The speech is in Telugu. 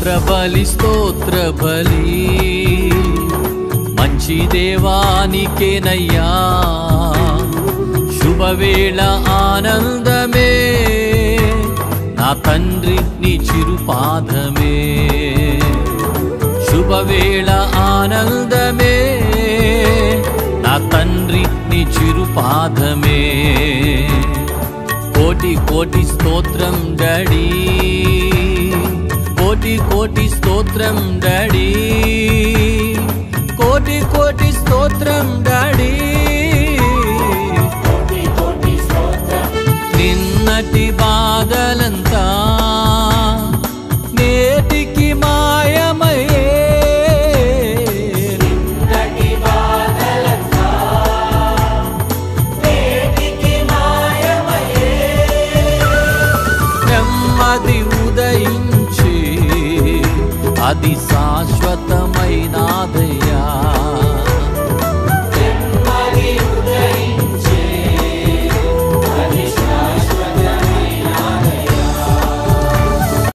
స్తోత్ర బలి స్తోత్ర బలి మంచి దేవానికేనయ్యా శుభవేళ ఆనందమే నా తండ్రి నీ చిరుపాదమే శుభవేళ ఆనందమే నా తండ్రి నీ చిరుపాదమే కోటి కోటి స్తోత్రం డాడీ కోటి కోటి స్తోత్రం డాడీ కోటి కోటి స్తోత్రం డాడీ నిన్నటి బాధలంతా నేటికి మాయమయ్యే నెమ్మది ఉదయించి అది శాశ్వతమైనాదయ్యా